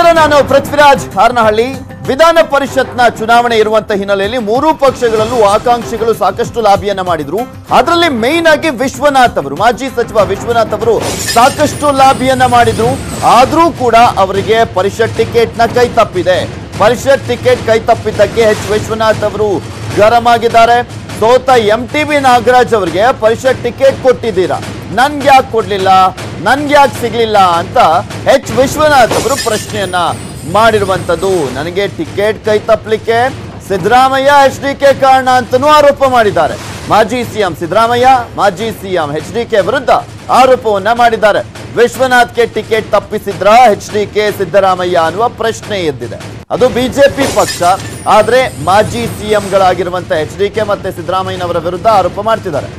ನಾನು ಪೃಥ್ವಿರಾಜ್ ಹಾರನಹಳ್ಳಿ ವಿಧಾನ ಪರಿಷತ್ನ ಚುನಾವಣೆ ಇರುವಂತ ಹಿನ್ನೆಲೆಯಲ್ಲಿ ಮೂರೂ ಪಕ್ಷಗಳಲ್ಲೂ ಆಕಾಂಕ್ಷಿಗಳು ಸಾಕಷ್ಟು ಲಾಬಿಯನ್ನ ಮಾಡಿದ್ರು ಅದರಲ್ಲಿ ಮೇನ್ ಆಗಿ ವಿಶ್ವನಾಥ್ ಅವರು ಮಾಜಿ ಸಚಿವ ವಿಶ್ವನಾಥ್ ಅವರು ಸಾಕಷ್ಟು ಲಾಬಿಯನ್ನ ಮಾಡಿದ್ರು ಆದ್ರೂ ಕೂಡ ಅವರಿಗೆ ಪರಿಷತ್ ಟಿಕೆಟ್ ನ ಕೈ ತಪ್ಪಿದೆ ಪರಿಷತ್ ಟಿಕೆಟ್ ಕೈ ತಪ್ಪಿದ್ದಕ್ಕೆ ಎಚ್ ವಿಶ್ವನಾಥ್ ಅವರು ಗರಂ ಆಗಿದ್ದಾರೆ ಸೋತ ಎಂ ಟಿ ಬಿ ನಾಗರಾಜ್ ಅವರಿಗೆ ಪರಿಷತ್ ಟಿಕೆಟ್ ಕೊಟ್ಟಿದ್ದೀರಾ ನನ್ಗೆ ಯಾಕೆ ಕೊಡ್ಲಿಲ್ಲ ನನ್ಗೆ ಯಾಕೆ ಸಿಗ್ಲಿಲ್ಲ ಅಂತ ಎಚ್ ವಿಶ್ವನಾಥ್ ಅವರು ಪ್ರಶ್ನೆಯನ್ನ ಮಾಡಿರುವಂತದ್ದು ನನಗೆ ಟಿಕೆಟ್ ಕೈ ತಪ್ಪಲಿಕ್ಕೆ ಸಿದ್ದರಾಮಯ್ಯ ಎಚ್ ಡಿ ಕೆ ಕಾರಣ ಅಂತನೂ ಆರೋಪ ಮಾಡಿದ್ದಾರೆ ಮಾಜಿ ಸಿಎಂ ಸಿದ್ದರಾಮಯ್ಯ ಮಾಜಿ ಸಿಎಂ ಎಚ್ ಡಿ ಕೆ ವಿರುದ್ಧ ಆರೋಪವನ್ನ ಮಾಡಿದ್ದಾರೆ ವಿಶ್ವನಾಥ್ಗೆ ಟಿಕೆಟ್ ತಪ್ಪಿಸಿದ್ರ ಎಚ್ ಡಿ ಕೆ ಸಿದ್ದರಾಮಯ್ಯ ಅನ್ನುವ ಪ್ರಶ್ನೆ ಎದ್ದಿದೆ ಅದು ಬಿಜೆಪಿ ಪಕ್ಷ ಆದ್ರೆ ಮಾಜಿ ಸಿಎಂಗಳಾಗಿರುವಂತ ಎಚ್ ಡಿ ಕೆ ಮತ್ತೆ ಸಿದ್ದರಾಮಯ್ಯನವರ ವಿರುದ್ಧ ಆರೋಪ ಮಾಡ್ತಿದ್ದಾರೆ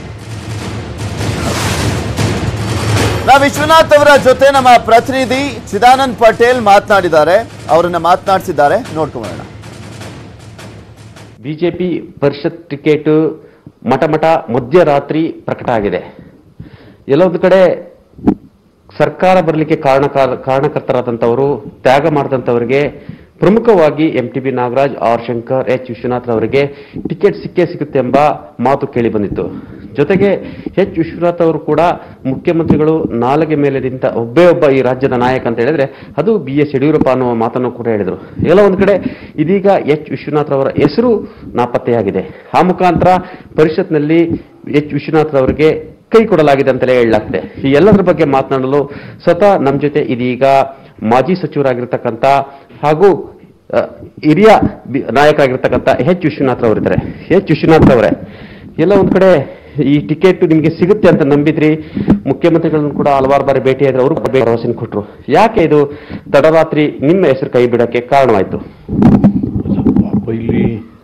ನಾವು ವಿಶ್ವನಾಥ್ ಅವರ ಜೊತೆ ನಮ್ಮ ಪ್ರತಿನಿಧಿ ಚಿದಾನಂದ್ ಪಟೇಲ್ ಮಾತನಾಡಿದ್ದಾರೆ ಅವರನ್ನ ಮಾತನಾಡಿಸಿದ್ದಾರೆ ನೋಡ್ಕೊಂಬೋಣ ಬಿಜೆಪಿ ಪರಿಷತ್ ಟಿಕೆಟ್ ಮಠ ಮಠ ಮಧ್ಯರಾತ್ರಿ ಪ್ರಕಟ ಆಗಿದೆ ಎಲ್ಲೊಂದು ಕಡೆ ಸರ್ಕಾರ ಬರಲಿಕ್ಕೆ ಕಾರಣ ಕಾರಣಕರ್ತರಾದಂಥವರು ತ್ಯಾಗ ಮಾಡಿದಂಥವರಿಗೆ ಪ್ರಮುಖವಾಗಿ M T B Nagaraj R Shankar H Vishwanath ಅವರಿಗೆ ಟಿಕೆಟ್ ಸಿಕ್ಕೇ ಸಿಗುತ್ತೆ ಎಂಬ ಮಾತು ಕೇಳಿ ಬಂದಿತ್ತು ಜೊತೆಗೆ ಎಚ್ ವಿಶ್ವನಾಥ್ ಅವರು ಕೂಡ ಮುಖ್ಯಮಂತ್ರಿಗಳು ನಾಲಿಗೆ ಮೇಲೆ ನಿಂತ ಒಬ್ಬೇ ಒಬ್ಬ ಈ ರಾಜ್ಯದ ನಾಯಕ ಅಂತ ಹೇಳಿದ್ರೆ ಅದು ಬಿ ಎಸ್ ಯಡಿಯೂರಪ್ಪ ಅನ್ನುವ ಮಾತನ್ನು ಕೂಡ ಹೇಳಿದರು ಎಲ್ಲ ಒಂದು ಕಡೆ ಇದೀಗ ಎಚ್ ವಿಶ್ವನಾಥ್ ಅವರ ಹೆಸರು ನಾಪತ್ತೆಯಾಗಿದೆ ಆ ಮುಖಾಂತರ ಪರಿಷತ್ನಲ್ಲಿ ಎಚ್ ವಿಶ್ವನಾಥ್ ಅವರಿಗೆ ಕೈ ಕೊಡಲಾಗಿದೆ ಅಂತಲೇ ಹೇಳಲಾಗ್ತದೆ ಈ ಎಲ್ಲದರ ಬಗ್ಗೆ ಮಾತನಾಡಲು ಸ್ವತಃ ನಮ್ಮ ಜೊತೆ ಇದೀಗ ಮಾಜಿ ಸಚಿವರಾಗಿರ್ತಕ್ಕಂಥ ಹಾಗೂ ಅ, ಹಿರಿಯ ಬಿ- ನಾಯಕರಾಗಿರ್ತಕ್ಕಂಥ ಎಚ್ ವಿಶ್ವನಾಥ್ ಅವರಿದ್ದಾರೆ ಎಚ್ ವಿಶ್ವನಾಥ್ ಅವರೇ ಎಲ್ಲ ಒಂದ್ ಕಡೆ ಈ ಟಿಕೆಟ್ ನಿಮಗೆ ಸಿಗುತ್ತೆ ಅಂತ ನಂಬಿದ್ರಿ ಮುಖ್ಯಮಂತ್ರಿಗಳನ್ನು ಕೂಡ ಹಲವಾರು ಬಾರಿ ಭೇಟಿಯಾದ್ರೆ ಅವರು ಭರವಸೆ ಕೊಟ್ಟರು ಯಾಕೆ ಇದು ತಡರಾತ್ರಿ ನಿಮ್ಮ ಹೆಸರು ಕೈ ಬಿಡಕ್ಕೆ ಕಾರಣವಾಯ್ತು ಪಾಪ ಇಲ್ಲಿ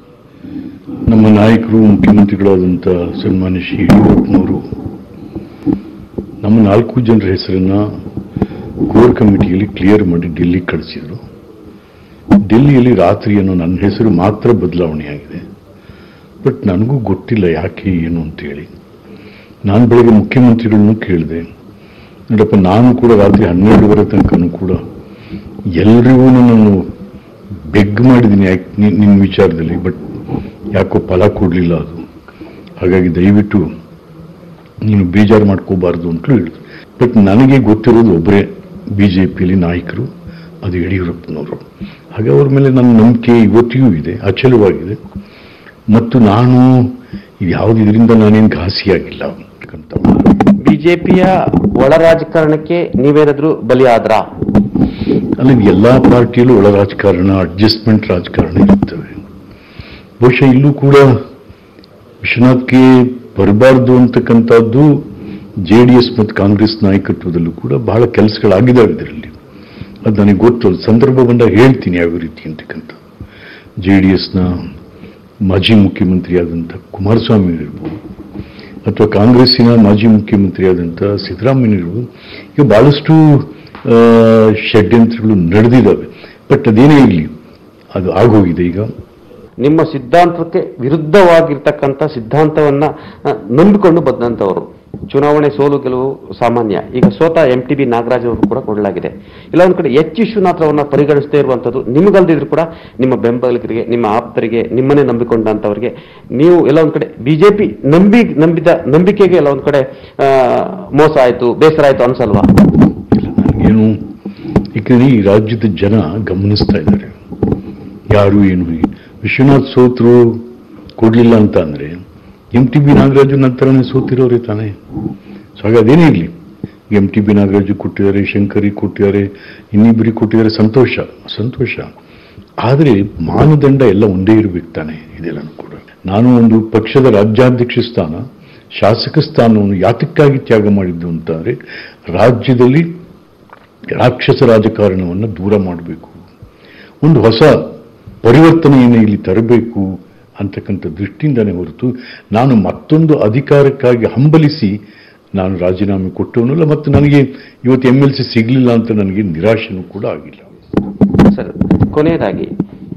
ನಮ್ಮ ನಾಯಕರು ಮುಖ್ಯಮಂತ್ರಿಗಳಾದಂಥ ಸನ್ಮಾನ್ಯ ಶ್ರೀ ಯಡಿಯೂರಪ್ಪನವರು ನಮ್ಮ ನಾಲ್ಕು ಜನರ ಹೆಸರನ್ನ ಕೋರ್ ಕಮಿಟಿಯಲ್ಲಿ ಕ್ಲಿಯರ್ ಮಾಡಿ ಡೆಲ್ಲಿಗೆ ಕಳಿಸಿದರು ಡೆಲ್ಲಿಯಲ್ಲಿ ರಾತ್ರಿಯನ್ನು ನನ್ನ ಹೆಸರು ಮಾತ್ರ ಬದಲಾವಣೆಯಾಗಿದೆ ಬಟ್ ನನಗೂ ಗೊತ್ತಿಲ್ಲ ಯಾಕೆ ಏನು ಅಂತೇಳಿ ನಾನು ಬೆಳಗ್ಗೆ ಮುಖ್ಯಮಂತ್ರಿಗಳನ್ನು ಕೇಳಿದೆ ನೋಡಪ್ಪ ನಾನು ಕೂಡ ರಾತ್ರಿ ಹನ್ನೆರಡುವರೆ ತನಕನೂ ಕೂಡ ಎಲ್ರಿಗೂ ನಾನು ಬೆಗ್ ಮಾಡಿದ್ದೀನಿ ಯಾಕೆ ನಿನ್ನ ವಿಚಾರದಲ್ಲಿ ಬಟ್ ಯಾಕೋ ಫಲ ಕೊಡಲಿಲ್ಲ ಅದು ಹಾಗಾಗಿ ದಯವಿಟ್ಟು ನೀನು ಬೇಜಾರು ಮಾಡ್ಕೋಬಾರ್ದು ಅಂತಲೂ ಹೇಳಿದ್ರು ಬಟ್ ನನಗೆ ಗೊತ್ತಿರೋದು ಒಬ್ಬರೇ ಬಿ ಜೆ ಪಿಯಲ್ಲಿ ನಾಯಕರು ಅದು ಯಡಿಯೂರಪ್ಪನವರು ಹಾಗೆ ಅವ್ರ ಮೇಲೆ ನನ್ನ ನಂಬಿಕೆ ಇವತ್ತಿಗೂ ಇದೆ ಅಚಲವಾಗಿದೆ ಮತ್ತು ನಾನು ಇದು ಯಾವುದು ಇದರಿಂದ ನಾನೇನು ಘಾಸಿಯಾಗಿಲ್ಲ ಅಂತ ಬಿಜೆಪಿಯ ಒಳ ರಾಜಕಾರಣಕ್ಕೆ ನೀವೇನಾದ್ರೂ ಬಲಿಯಾದ್ರಾ ಅಲ್ಲಿ ಎಲ್ಲ ಪಾರ್ಟಿಯಲ್ಲೂ ಒಳ ರಾಜಕಾರಣ ಅಡ್ಜಸ್ಟ್ಮೆಂಟ್ ರಾಜಕಾರಣ ಇರುತ್ತವೆ ಬಹುಶಃ ಇಲ್ಲೂ ಕೂಡ ವಿಶ್ವನಾಥ್ಗೆ ಬರಬಾರ್ದು ಅಂತಕ್ಕಂಥದ್ದು ಜೆ ಡಿ ಎಸ್ ಮತ್ತು ಕಾಂಗ್ರೆಸ್ ನಾಯಕತ್ವದಲ್ಲೂ ಕೂಡ ಬಹಳ ಕೆಲಸಗಳಾಗಿದ್ದಾವೆ ಇದರಲ್ಲಿ ಅದು ನನಗೆ ಗೊತ್ತು ಅದು ಸಂದರ್ಭ ಬಂದಾಗ ಹೇಳ್ತೀನಿ ಯಾವ ರೀತಿ ಅಂತಕ್ಕಂಥ ಜೆ ಡಿ ಎಸ್ನ ಮಾಜಿ ಮುಖ್ಯಮಂತ್ರಿಯಾದಂಥ ಕುಮಾರಸ್ವಾಮಿ ಇರ್ಬೋದು ಅಥವಾ ಕಾಂಗ್ರೆಸ್ಸಿನ ಮಾಜಿ ಮುಖ್ಯಮಂತ್ರಿಯಾದಂಥ ಸಿದ್ದರಾಮಯ್ಯ ಇರ್ಬೋದು ಈಗ ಬಹಳಷ್ಟು ಆ, ಷಡ್ಯಂತ್ರಗಳು ನಡೆದಿದ್ದಾವೆ ಬಟ್ ಅದೇನೇ ಇರಲಿ ಅದು ಆಗೋಗಿದೆ ಈಗ ನಿಮ್ಮ ಸಿದ್ಧಾಂತಕ್ಕೆ ವಿರುದ್ಧವಾಗಿರ್ತಕ್ಕಂಥ ಸಿದ್ಧಾಂತವನ್ನ ಆ, ನಂಬಿಕೊಂಡು ಬಂದಂತವರು ಚುನಾವಣೆ ಸೋಲು ಗೆಲುವು ಸಾಮಾನ್ಯ ಈಗ ಸೋತ ಎಂ ಟಿ ಬಿ ನಾಗರಾಜ್ ಅವರು ಕೂಡ ಕೊಡಲಾಗಿದೆ ಇಲ್ಲ ಒಂದ್ ಕಡೆ ಎಚ್ ವಿಶ್ವನಾಥ್ ಅವರನ್ನ ಪರಿಗಣಿಸದೇ ಇರುವಂತದ್ದು ನಿಮಗಲ್ದಿದ್ರು ಕೂಡ ನಿಮ್ಮ ಬೆಂಬಲಿಗರಿಗೆ ನಿಮ್ಮ ಆಪ್ತರಿಗೆ ನಿಮ್ಮನ್ನೇ ನಂಬಿಕೊಂಡಂತವರಿಗೆ ನೀವು ಎಲ್ಲ ಒಂದ್ ಕಡೆ ಬಿಜೆಪಿ ನಂಬಿ ನಂಬಿದ ನಂಬಿಕೆಗೆ ಎಲ್ಲ ಒಂದ್ ಕಡೆ ಆ, ಮೋಸ ಆಯ್ತು ಬೇಸರ ಆಯ್ತು ಅನ್ಸಲ್ವಾ ಇಲ್ಲ ನನಗೇನು ಯಾಕಂದ್ರೆ ಈ ರಾಜ್ಯದ ಜನ ಗಮನಿಸ್ತಾ ಇದ್ದಾರೆ ಯಾರು ಏನು ಹೀಗೆ ವಿಶ್ವನಾಥ್ ಸೋತರು ಕೊಡಲಿಲ್ಲ ಅಂತ ಅಂದ್ರೆ ಎಂ ಟಿ ಬಿ ನಾಗರಾಜು ನಂತರನೇ ಸೋತಿರೋರೆ ತಾನೇ ಸೊ ಹಾಗೆ ಅದೇನೇ ಇರಲಿ ಎಂ ಟಿ ಬಿ ನಾಗರಾಜು ಕೊಟ್ಟಿದ್ದಾರೆ ಶಂಕರಿಗೆ ಕೊಟ್ಟಿದ್ದಾರೆ ಇನ್ನಿಬ್ಬರಿಗೆ ಕೊಟ್ಟಿದ್ದಾರೆ ಸಂತೋಷ ಸಂತೋಷ ಆದರೆ ಮಾನದಂಡ ಎಲ್ಲ ಒಂದೇ ಇರಬೇಕು ತಾನೆ ಇದೆಲ್ಲನೂ ಕೂಡ ನಾನು ಒಂದು ಪಕ್ಷದ ರಾಜ್ಯಾಧ್ಯಕ್ಷ ಸ್ಥಾನ ಶಾಸಕ ಸ್ಥಾನವನ್ನು ಯಾತಕ್ಕಾಗಿ ತ್ಯಾಗ ಮಾಡಿದ್ದು ಅಂತಂದ್ರೆ ರಾಜ್ಯದಲ್ಲಿ ರಾಕ್ಷಸ ರಾಜಕಾರಣವನ್ನು ದೂರ ಮಾಡಬೇಕು ಒಂದು ಹೊಸ ಪರಿವರ್ತನೆಯನ್ನು ಇಲ್ಲಿ ತರಬೇಕು ಅಂತಕ್ಕಂಥ ದೃಷ್ಟಿಯಿಂದನೇ ಹೊರತು ನಾನು ಮತ್ತೊಂದು ಅಧಿಕಾರಕ್ಕಾಗಿ ಹಂಬಲಿಸಿ ನಾನು ರಾಜೀನಾಮೆ ಕೊಟ್ಟವನಲ್ಲ ಮತ್ತು ನನಗೆ ಇವತ್ತು ಎಮ್ ಎಲ್ ಸಿ ಸಿಗಲಿಲ್ಲ ಅಂತ ನನಗೆ ನಿರಾಶೆನೂ ಕೂಡ ಆಗಿಲ್ಲ ಸರ್ ಕೊನೆಯದಾಗಿ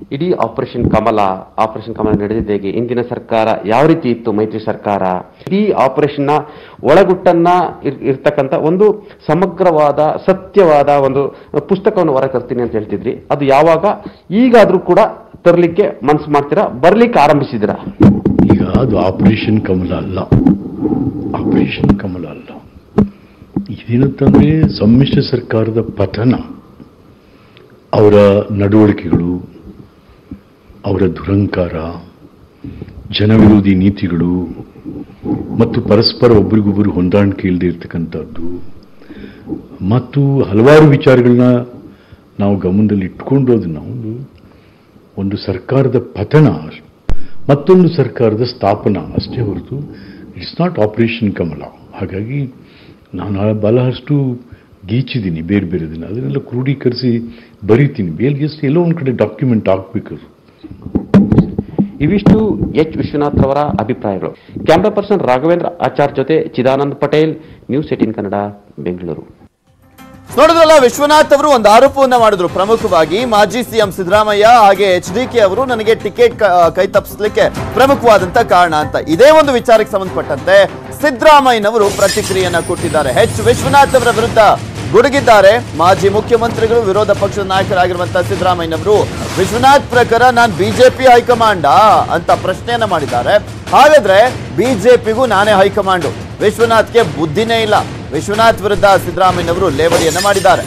ಇಡೀ ಆಪರೇಷನ್ ಕಮಲ ಆಪರೇಷನ್ ಕಮಲ ನಡೆದಿದ್ದು ಹೇಗೆ ಇಂದಿನ ಸರ್ಕಾರ ಯಾವ ರೀತಿ ಇತ್ತು ಮೈತ್ರಿ ಸರ್ಕಾರ ಇಡೀ ಆಪರೇಷನ್ ನ ಒಳಗುಟ್ಟನ್ನ ಇರ್- ಇರ್ತಕ್ಕಂಥ ಒಂದು ಸಮಗ್ರವಾದ ಸತ್ಯವಾದ ಒಂದು ಪುಸ್ತಕವನ್ನು ಹೊರ ತರ್ತೀನಿ ಅಂತ ಹೇಳ್ತಿದ್ರಿ ಅದು ಯಾವಾಗ ಈಗಾದ್ರೂ ಕೂಡ ತರಲಿಕ್ಕೆ ಮನ್ಸು ಮಾಡ್ತೀರಾ ಬರ್ಲಿಕ್ಕೆ ಆರಂಭಿಸಿದಿರಾ ಈಗ ಅದು ಆಪರೇಷನ್ ಕಮಲ ಅಲ್ಲ ಆಪರೇಷನ್ ಕಮಲ ಅಲ್ಲ ಇದೇನಂತಂದ್ರೆ ಸಮ್ಮಿಶ್ರ ಸರ್ಕಾರದ ಪತನ ಅವರ ನಡವಳಿಕೆಗಳು ಅವರ ದುರಂಕಾರ ಜನವಿರೋಧಿ ನೀತಿಗಳು ಮತ್ತು ಪರಸ್ಪರ ಒಬ್ರಿಗೊಬ್ಬರು ಹೊಂದಾಣಿಕೆ ಇಲ್ಲದೆ ಇರ್ತಕ್ಕಂಥದ್ದು ಮತ್ತು ಹಲವಾರು ವಿಚಾರಗಳನ್ನ ನಾವು ಗಮನದಲ್ಲಿ ಇಟ್ಕೊಂಡು ಅದನ್ನು ಒಂದು ಒಂದು ಸರ್ಕಾರದ ಪತನ ಮತ್ತೊಂದು ಸರ್ಕಾರದ ಸ್ಥಾಪನಾ ಅಷ್ಟೇ ಹೊರತು ಇಟ್ಸ್ ನಾಟ್ ಆಪರೇಷನ್ ಕಮಲ ಹಾಗಾಗಿ ನಾನು ಆ ಬಹಳಷ್ಟು ಗೀಚಿದ್ದೀನಿ ಬೇರೆ ಬೇರೆ ದಿನ ಅದನ್ನೆಲ್ಲ ಕ್ರೋಢೀಕರಿಸಿ ಬರೀತೀನಿ ಬೇಲ್ ಜಸ್ಟ್ ಎಲ್ಲೋ ಒಂದು ಕಡೆ ಡಾಕ್ಯುಮೆಂಟ್ ಹಾಕ್ಬೇಕು ಇವಿಷ್ಟು ಎಚ್ ವಿಶ್ವನಾಥ್ ರವರ ಅಭಿಪ್ರಾಯಗಳು ಕ್ಯಾಮ್ರಾ ಪರ್ಸನ್ ರಾಘವೇಂದ್ರ ಆಚಾರ್ ಜೊತೆ ಚಿದಾನಂದ್ ಪಟೇಲ್ ನ್ಯೂಸ್ ಏಟಿನ್ ಕನ್ನಡ ಬೆಂಗಳೂರು ನೋಡಿದ್ರಲ್ಲ ವಿಶ್ವನಾಥ್ ಅವರು ಒಂದು ಆರೋಪವನ್ನ ಮಾಡಿದ್ರು ಪ್ರಮುಖವಾಗಿ ಮಾಜಿ ಸಿಎಂ ಸಿದ್ದರಾಮಯ್ಯ ಹಾಗೆ ಎಚ್ ಡಿ ಕೆ ಅವರು ನನಗೆ ಟಿಕೆಟ್ ಕೈ ತಪ್ಪಿಸ್ಲಿಕ್ಕೆ ಪ್ರಮುಖವಾದಂತ ಕಾರಣ ಅಂತ ಇದೇ ಒಂದು ವಿಚಾರಕ್ಕೆ ಸಂಬಂಧಪಟ್ಟಂತೆ ಸಿದ್ದರಾಮಯ್ಯನವರು ಪ್ರತಿಕ್ರಿಯೆಯನ್ನ ಕೊಟ್ಟಿದ್ದಾರೆ ಎಚ್ ವಿಶ್ವನಾಥ್ ಅವರ ವಿರುದ್ಧ ಗುಡುಗಿದ್ದಾರೆ ಮಾಜಿ ಮುಖ್ಯಮಂತ್ರಿಗಳು ವಿರೋಧ ಪಕ್ಷದ ನಾಯಕರಾಗಿರುವಂತಹ ಸಿದ್ದರಾಮಯ್ಯನವರು ವಿಶ್ವನಾಥ್ ಪ್ರಕಾರ ನಾನ್ ಬಿಜೆಪಿ ಹೈಕಮಾಂಡ ಅಂತ ಪ್ರಶ್ನೆಯನ್ನ ಮಾಡಿದ್ದಾರೆ ಹಾಗಾದ್ರೆ ಬಿಜೆಪಿಗೂ ನಾನೇ ಹೈಕಮಾಂಡು ವಿಶ್ವನಾಥ್ಗೆ ಬುದ್ಧಿನೇ ಇಲ್ಲ ವಿಶ್ವನಾಥ್ ವಿರುದ್ಧ ಸಿದ್ದರಾಮಯ್ಯನವರು ಲೇವಡಿಯನ್ನ ಮಾಡಿದ್ದಾರೆ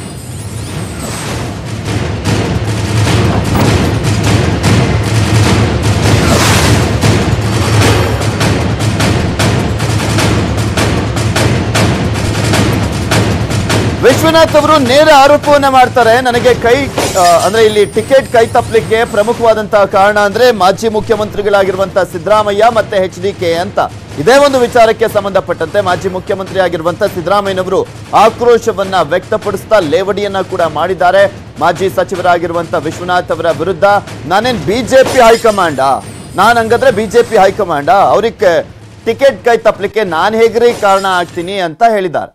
ವಿಶ್ವನಾಥ್ ಅವರು ನೇರ ಆರೋಪವನ್ನ ಮಾಡ್ತಾರೆ ನನಗೆ ಕೈ ಆ, ಅಂದ್ರೆ ಇಲ್ಲಿ ಟಿಕೆಟ್ ಕೈ ತಪ್ಪಲಿಕ್ಕೆ ಪ್ರಮುಖವಾದಂತಹ ಕಾರಣ ಅಂದ್ರೆ ಮಾಜಿ ಮುಖ್ಯಮಂತ್ರಿಗಳಾಗಿರುವಂತಹ ಸಿದ್ದರಾಮಯ್ಯ ಮತ್ತೆ ಎಚ್ ಡಿ ಕೆ ಅಂತ ಇದೇ ಒಂದು ವಿಚಾರಕ್ಕೆ ಸಂಬಂಧಪಟ್ಟಂತೆ ಮಾಜಿ ಮುಖ್ಯಮಂತ್ರಿ ಆಗಿರುವಂತಹ ಸಿದ್ದರಾಮಯ್ಯನವರು ಆಕ್ರೋಶವನ್ನ ವ್ಯಕ್ತಪಡಿಸ್ತಾ ಲೇವಡಿಯನ್ನ ಕೂಡ ಮಾಡಿದ್ದಾರೆ ಮಾಜಿ ಸಚಿವರಾಗಿರುವಂತಹ ವಿಶ್ವನಾಥ್ ಅವರ ವಿರುದ್ಧ ನಾನೇನ್ ಬಿಜೆಪಿ ಹೈಕಮಾಂಡ ನಾನ್ ಹಂಗಂದ್ರೆ ಬಿಜೆಪಿ ಹೈಕಮಾಂಡ ಅವ್ರಿಗೆ ಟಿಕೆಟ್ ಕೈ ತಪ್ಪಲಿಕ್ಕೆ ನಾನ್ ಹೇಗ್ರಿ ಕಾರಣ ಆಗ್ತೀನಿ ಅಂತ ಹೇಳಿದ್ದಾರೆ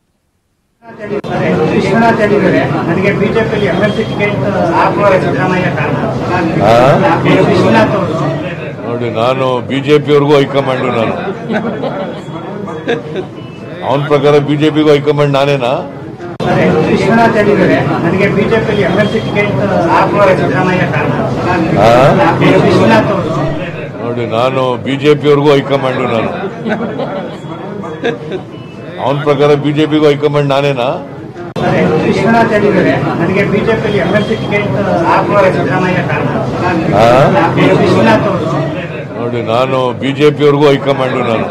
ವಿಶ್ವನಾಥ್ ಹೇಳಿದ್ದಾರೆ ನನಗೆ ಬಿಜೆಪಿಯಲ್ಲಿ ಎಂ ಎಲ್ ಸಿ ಟಿಕೆಟ್ ಹಾಕುವ ಸಿದ್ದರಾಮಯ್ಯ ಕಾರಣ ವಿಶ್ವನಾಥ್ ಅವರು ನೋಡಿ ನಾನು ಬಿಜೆಪಿಯವ್ರಿಗೂ ಹೈಕಮಾಂಡು ನಾನು ಅವನ ಪ್ರಕಾರ ಬಿಜೆಪಿಗೂ ಹೈಕಮಾಂಡ್ ನಾನೇನಾ ವಿಶ್ವನಾಥ್ ಹೇಳಿದ್ದಾರೆ ನನಗೆ ಬಿಜೆಪಿಯಲ್ಲಿ ಎಂ ಎಲ್ ಸಿ ಟಿಕೆಟ್ ಹಾಕುವ ಸಿದ್ದರಾಮಯ್ಯ ಕಾರಣ ವಿಶ್ವನಾಥ್ ಅವರು ನೋಡಿ ನಾನು ಬಿಜೆಪಿಯವ್ರಿಗೂ ಹೈಕಮಾಂಡು ನಾನು ಅವನ ಪ್ರಕಾರ ಬಿಜೆಪಿಗೂ ಹೈಕಮಾಂಡ್ ನಾನೇನಾ ವಿಶ್ವನಾಥ್ ಹೇಳಿದ್ದಾರೆ ನನಗೆ ಬಿಜೆಪಿಯಲ್ಲಿ ಎಂ ಎಲ್ ಸಿ ಟಿಕೆಟ್ ಹಾಕುವ ಸಿದ್ದರಾಮಯ್ಯ ಕಾರಣ ವಿಶ್ವನಾಥ್ ಅವರು ನೋಡಿ ನಾನು ಬಿಜೆಪಿಯವ್ರಿಗೂ ಹೈಕಮಾಂಡು ನಾನು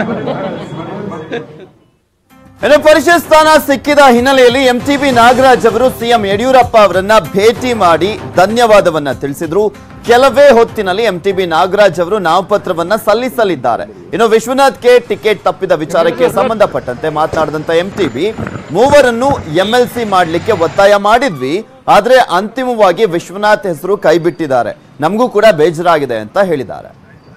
ಇನ್ನು ಪರಿಷತ್ ಸ್ಥಾನ ಸಿಕ್ಕಿದ ಹಿನ್ನೆಲೆಯಲ್ಲಿ ಎಂಟಿಬಿ ನಾಗರಾಜ್ ಅವರು ಸಿಎಂ ಯಡಿಯೂರಪ್ಪ ಅವರನ್ನ ಭೇಟಿ ಮಾಡಿ ಧನ್ಯವಾದವನ್ನ ತಿಳಿಸಿದ್ರು ಕೆಲವೇ ಹೊತ್ತಿನಲ್ಲಿ ಎಂಟಿಬಿ ನಾಗರಾಜ್ ಅವರು ನಾಮಪತ್ರವನ್ನ ಸಲ್ಲಿಸಲಿದ್ದಾರೆ ಇನ್ನು ವಿಶ್ವನಾಥ್ಗೆ ಟಿಕೆಟ್ ತಪ್ಪಿದ ವಿಚಾರಕ್ಕೆ ಸಂಬಂಧಪಟ್ಟಂತೆ ಮಾತನಾಡಿದಂತ ಎಂಟಿಬಿ ಮೂವರನ್ನು ಎಂಎಲ್ಸಿ ಮಾಡಲಿಕ್ಕೆ ಒತ್ತಾಯ ಮಾಡಿದ್ವಿ ಆದ್ರೆ ಅಂತಿಮವಾಗಿ ವಿಶ್ವನಾಥ್ ಹೆಸರು ಕೈಬಿಟ್ಟಿದ್ದಾರೆ ನಮಗೂ ಕೂಡ ಬೇಜಾರಾಗಿದೆ ಅಂತ ಹೇಳಿದ್ದಾರೆ